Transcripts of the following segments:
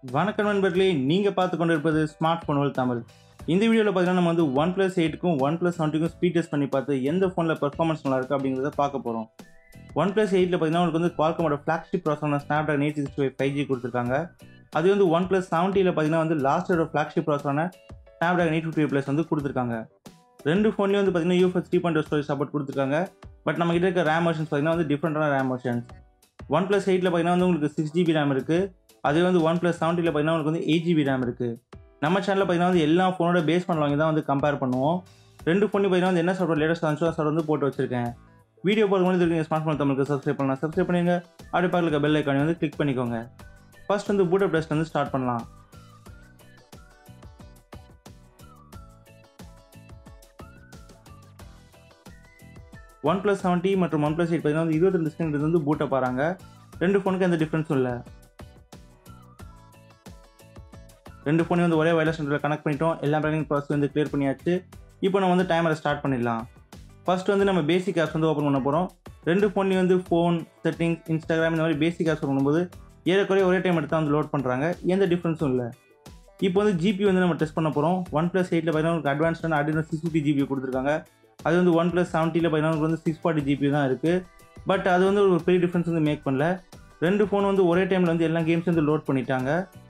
வணக்கம் நண்பர்களே நீங்கள் பார்த்து கொண்டு இருப்பது ஸ்மார்ட் ஃபோன்கள் தமிழ் இந்த வீடியோவில் பார்த்தீங்கன்னா நம்ம வந்து ஒன் ப்ளஸ் எயிட்டுக்கும் ஒன் ப்ளஸ் செவன்ட்டுக்கும் ஸ்பீட் டெஸ்ட் பண்ணி பார்த்து எந்த ஃபோனில் பெர்ஃபார்மன்ஸ் நல்லா இருக்குது அப்படிங்கிறத பார்க்க போகிறோம் ஒன் ப்ளஸ் எயிட்டில் பார்த்தீங்கன்னா உங்களுக்கு வந்து குவால்கமோட ஃப்ளாக்ஷிப் ப்ராசஸான Snapdragon eight sixty five five G கொடுத்துருக்காங்க அது வந்து ஒன் ப்ளஸ் செவன்ட்டியில் பார்த்தீங்கன்னா வந்து லாஸ்டோட ஃப்ளாக்ஷிப் ப்ராசஸான Snapdragon eight fifty plus வந்து கொடுத்துருக்காங்க ரெண்டு ஃபோன்லேயும் வந்து பார்த்தீங்கன்னா UFS three point storage support கொடுத்துருக்காங்க பட் நம்ம கிட்ட இருக்க ரேம் வெர்ஷன்ஸ் பார்த்தீங்கன்னா வந்து டிஃப்ரெண்டான ரேம் வெர்ஷன்ஸ் ஒன் ப்ளஸ் எயிட்டில் பார்த்தீங்கன்னா வந்து உங்களுக்கு சிக்ஸ் ஜிபி ரேம் இருக்குது அதே வந்து ஒன் ப்ளஸ் செவன்ட்டியில் பார்த்தீங்கன்னா உங்களுக்கு வந்து எயிட் ஜிபி ரேம் இருக்குது நம்ம சேனலில் பார்த்தீங்கன்னா வந்து எல்லா ஃபோனோட பேஸ் பண்ண வாங்கி தான் வந்து கம்பேர் பண்ணுவோம் ரெண்டு ஃபோன் பார்த்தீங்கன்னா வந்து என்ன சாஃப்ட்வேர் லேட்டஸ்ட் வந்துச்சோ சார் வந்து போட்டு வச்சிருக்கேன் வீடியோ போகிற மாதிரி நீங்கள் ஸ்மார்ட் ஃபோன் தமிழுக்கு சப்ஸ்கிரைப் பண்ணலாம் சப்ஸ்கிரைப் பண்ணுங்க அப்படி பக்கத்தில் பெல் ஐக்கானி வந்து கிளிக் பண்ணிக்கோங்க ஃபர்ஸ்ட் வந்து பூட் அப் டெஸ்ட் வந்து ஸ்டார்ட் பண்ணலாம் ஒன் ப்ளஸ் செவன்ட்டி மற்றும் ஒன் ப்ளஸ் எயிட் பார்த்தீங்கன்னா வந்து இருபத்தி ரெண்டு ஸ்க்ரீன் வந்து பூட்டை பாருங்க ரெண்டு ஃபோனுக்கு எந்த டிஃப்ரென்ஸும் இல்லை ரெண்டு ஃபோனையும் வந்து ஒரே வயர்லெஸ் சென்டரில் கனெக்ட் பண்ணிட்டோம் எல்லா பேக்கிங் ப்ராசஸ் வந்து கிளியர் பண்ணியாச்சு இப்போ நம்ம வந்து டைமரை ஸ்டார்ட் பண்ணிடலாம் ஃபர்ஸ்ட் வந்து நம்ம பேசிக் ஆப்ஸ் வந்து ஓப்பன் பண்ண போகிறோம் ரெண்டு ஃபோன்லேயும் வந்து ஃபோன் செட்டிங்ஸ் இன்ஸ்டாகிராம் இந்த மாதிரி பேசிக் ஆப்ஸ் பண்ணும்போது ஏறக்குறைய ஒரே டைம் எடுத்து வந்து லோட் பண்ணுறாங்க எந்த டிஃப்ரென்ஸும் இல்லை இப்போ வந்து ஜிபி வந்து நம்ம டெஸ்ட் பண்ண போகிறோம் ஒன் ப்ளஸ் எயிட்டில் பார்த்தீங்கன்னா உங்களுக்கு அட்வான்ஸ்டான அடினோ சிக்ஸ் ஃபிஃப்டி ஜிபி கொடுத்துருக்காங்க அது வந்து ஒன் ப்ளஸ் செவன்ட்டியில் பார்த்தீங்கன்னா உங்களுக்கு வந்து சிக்ஸ் ஃபார்ட்டி ஜிபி தான் இருக்குது பட் அது வந்து ஒரு பெரிய டிஃப்ரென்ஸ் வந்து மேக் பண்ணல ரெண்டு ஃபோன் வந்து ஒரே டைமில் வந்து எல்லா கேம்ஸ் வந்து லோட் பண்ணிட்டாங்க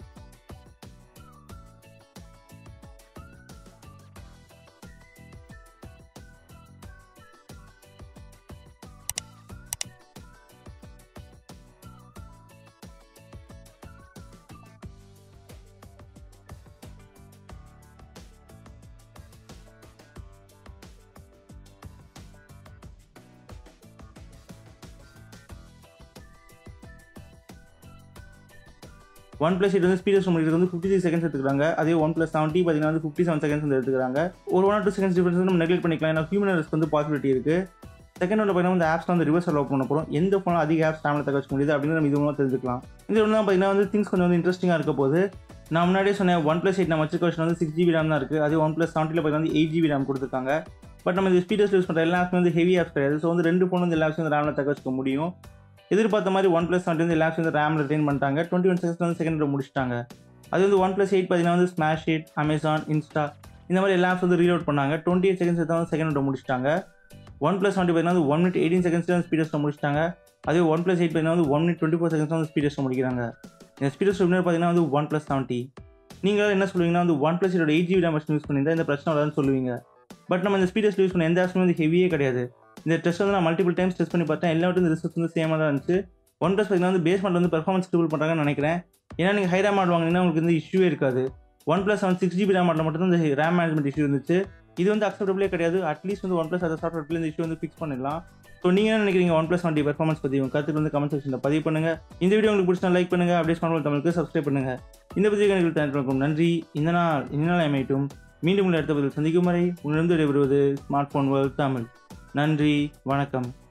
ஒன் ப்ளஸ் எயிட் வந்து ஸ்பீடர்ஸ் முடிக்கிறது வந்து ஃபிஃப்டி சிக்ஸ் செகண்ட்ஸ் எடுத்துக்கிறாங்க அதே ஒன் ப்ளஸ் செவன்ட்டி பார்த்தீங்கன்னா வந்து ஃபிஃப்டி செவன் செகண்ட்ஸ் வந்து எடுத்துக்கிறாங்க ஒரு one or two seconds difference நம்ம நெக்லெக்ட் பண்ணிக்கலாம் ஏன்னா ஹியூமன் ரிஸ்க் வந்து பாசிபிலிட்டி இருக்குது செகண்ட் ஒன்று பார்த்தீங்கன்னா இந்த ஆப்ஸ் வந்து ரிவர்ஸ் அலோவ் பண்ண போகிறோம் எந்த ஃபோனில் அதிக ஆப்ஸ் டைமில் தக்க வச்சுக்க முடியுது அப்படின்னு நம்ம இது மூலம் தெரிஞ்சுக்கலாம் இந்த ஒன்று பார்த்தீங்கன்னா வந்து திங்ஸ் கொஞ்சம் வந்து இன்ட்ரெஸ்டிங்காக இருக்க போது நான் முன்னாடியே சொன்னேன் ஒன் ப்ளஸ் எயிட் நம்ம வச்சிருக்க வருஷன் வந்து சிக்ஸ் ஜிபி ரேம் தான் இருக்குது அதே ஒன் ப்ளஸ் செவன்ட்டியில் பார்த்தீங்கன்னா வந்து எயிட் ஜிபி ரேம் கொடுத்துருக்காங்க பட் நம்ம இந்த ஸ்பீடர்ஸ் யூஸ் பண்ணுற எல்லா ஆப்ஸ் வந்து ஹெவி ஆப்ஸ் கிடையாது ஸோ வந்து ரெண்டு ஃபோன் வந்து எல்லா ஆப்ஸ் வந்து ரேமில் தக்க வச்சுக்க முடியும் எதிர்பார்த்த மாதிரி ஒன் ப்ளஸ் செவன்ட்டி வந்து எல்லா ஆப்ஸ் வந்து ரேமில் ரிட்டைன் பண்ணிட்டாங்க டுவெண்ட்டி ஒன் செகண்ட்ஸ் வந்து செகண்ட் முடிச்சிட்டாங்க அது வந்து ஒன் ப்ளஸ் எயிட் பார்த்தீங்கன்னா வந்து ஸ்மாஷ் இட் அமேசான் இன்ஸ்டா இந்த மாதிரி எல்லா ஆப்ஸ் வந்து ரீலோட் பண்ணாங்க டுவெண்ட்டி எயிட் செகண்ட்ஸ் தான் வந்து செகண்ட் முடிச்சிட்டாங்க ஒன் ப்ளஸ் செவன்ட்டி பார்த்தீங்கன்னா வந்து ஒன் மினிட் எயிட்டீன் செகண்ட்ஸ் வந்து ஸ்பீடர்ஸ் முடிச்சிட்டாங்க அதே ஒன் ப்ளஸ் எயிட் பார்த்தீங்கன்னா வந்து one minute twenty four seconds வந்து ஸ்பீடர்ஸ் முடிக்கிறாங்க இந்த ஸ்பீடர்ஸ் பார்த்தீங்கன்னா வந்து ஒன் ப்ளஸ் செவன்ட்டி நீங்கள் என்ன சொல்லுவீங்கன்னா வந்து ஒன் ப்ளஸ் எயிட்டோட எயிட் ஜிபி ரேம் யூஸ் பண்ணியிருந்தா இந்த பிரச்சனை வராதுன்னு சொல்லுவீங்க பட் நம்ம இந்த ஸ்பீடர்ஸ் யூஸ் பண்ண எந்த ஆப்ஸுமே வந்து ஹெவியே கிடையாது இந்த டெஸ்ட் வந்து நான் மல்டிபிள் டைம்ஸ் டெஸ்ட் பண்ணி பார்த்தேன் எல்லா இந்த ரிசல்ட்ஸ் வந்து சேமாக தான் இருந்துச்சு ஒன் ப்ளஸ் பார்த்தீங்கன்னா வந்து பேஸ் மாடல் வந்து பெர்ஃபார்மன்ஸ் டூபிள் பண்ணுறாங்கன்னு நினைக்கிறேன் ஏன்னா நீங்கள் ஹை ரேம் மாடல் வாங்கினீங்கன்னா உங்களுக்கு வந்து இஷ்யூவே இருக்காது OnePlus seven six GB RAM model மட்டும் தான் இந்த ரேம் மேனேஜ்மெண்ட் இஷ்யூ இருந்துச்சு இது வந்து அக்செப்டபிளே கிடையாது அட்லீஸ்ட் வந்து ஒன் ப்ளஸ் அதை சாஃப்ட்வேர் இந்த இஷ்யூ வந்து ஃபிக்ஸ் பண்ணிடலாம் ஸோ நீங்கள் என்ன நினைக்கிறீங்க ஒன் ப்ளஸ் டுவெண்ட்டி பெர்ஃபார்மன்ஸ் பற்றி உங்கள் கருத்துக்கு வந்து கமெண்ட் செக்ஷனில் பதிவு பண்ணுங்கள் இந்த வீடியோ உங்களுக்கு பிடிச்சா லைக் பண்ணுங்கள் அப்படியே ஸ்மார்ட் தமிழுக்கு சப்ஸ்கிரைப் பண்ணுங்கள் இந்த பற்றி எனக்கு தேர்ந்தெடுக்கும் நன்றி இந்த நாள் இந்த நாள் அமையட்டும் மீண்டும் உள்ள அடுத்த பதில் சந்திக்கும் வரை உங்களிடம் விடைபெறுவது ஸ்மார்ட் ஃபோன் வேர்ல்ட் தமிழ் நன்றி வணக்கம்